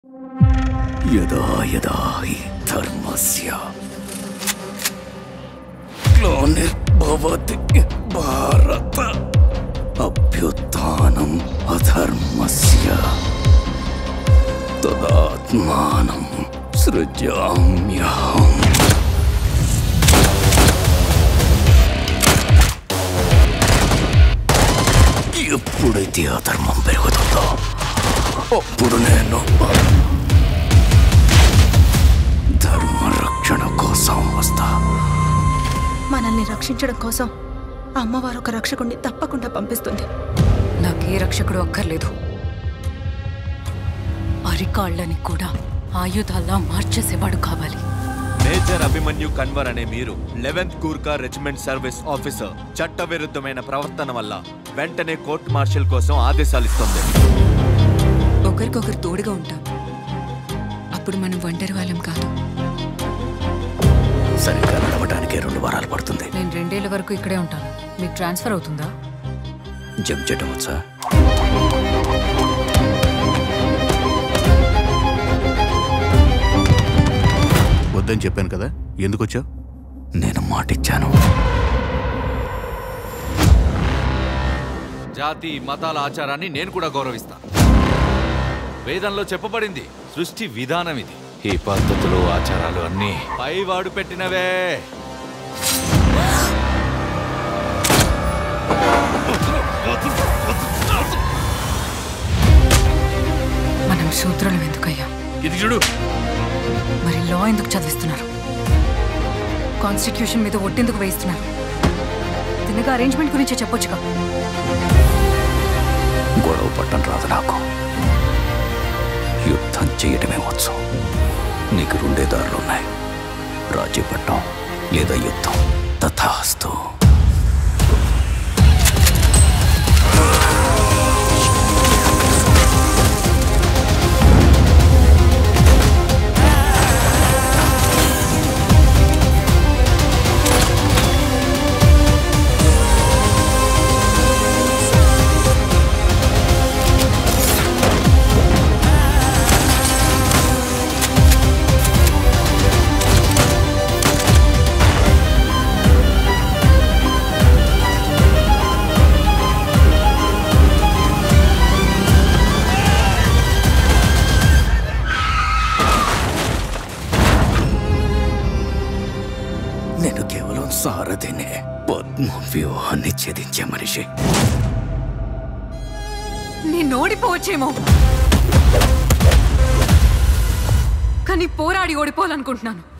యదా యదా హి ధర్మస్య గ్లానిర్భవతి భారత అభ్యుత్థానం అధర్మస్య తదాత్మానం సృజామ్యహం ఎప్పుడైతే అధర్మం పెరుగుతుందో అప్పుడు నేను ధర్మ రక్షణ కోసం వస్తా మనల్ని రక్షించడం కోసం అమ్మవారు ఒక రక్షకుణ్ణి తప్పకుండా పంపిస్తుంది నాకే రక్షకుడు అక్కర్లేదు అరికాళ్ళని కూడా ఆయుధాల్లా మార్చేసేవాడు కావాలి మేజర్ అభిమన్యు కన్వర్ అనే మీరు eleventh Gorkha regiment service officer చట్టవిరుద్ధమైన ప్రవర్తన వల్ల వెంటనే కోర్ట్ మార్షల్ కోసం ఆదేశాలు ఇస్తుంది ఒకరికొకరు తోడుగా ఉంటాం అప్పుడు మనం ఒంటరి వాళ్ళం కాదు సరిగ్గా నడవడానికి రెండు వారాలు పడుతుంది నేను రెండేళ్ల వరకు ఇక్కడే ఉంటాను మీకు ట్రాన్స్ఫర్ అవుతుందా జంప్ చేయటం వచ్చా వద్దని చెప్పాను కదా ఎందుకు వచ్చావు నేను మాటిచ్చాను జాతి మతాల ఆచారాన్ని నేను కూడా గౌరవిస్తాను వేదంలో చెప్పబడింది సృష్టి విధానం ఇది ఈ పద్ధతులు ఆచారాలు అన్నీ పైవాడు పెట్టినవే మనం శూద్రులం ఎందుకయ్యా ఇది చూడు మరి లా ఎందుకు చదివిస్తున్నారు కాన్స్టిట్యూషన్ మీద ఒట్టెందుకు వేయిస్తున్నారు తినగా అరేంజ్మెంట్ గురించే చెప్పొచ్చుగా గొడవ పట్టం రాదు నాకు యుద్ధం చేయటమే వచ్చు నీకు రెండే దారులున్నాయి రాజ్య పట్టం లేదా యుద్ధం తథాస్తు నేను కేవలం సారథినే పద్మ వ్యూహాన్ని ఛేదించే మనిషి నేను ఓడిపోవచ్చేమో కానీ పోరాడి ఓడిపోవాలనుకుంటున్నాను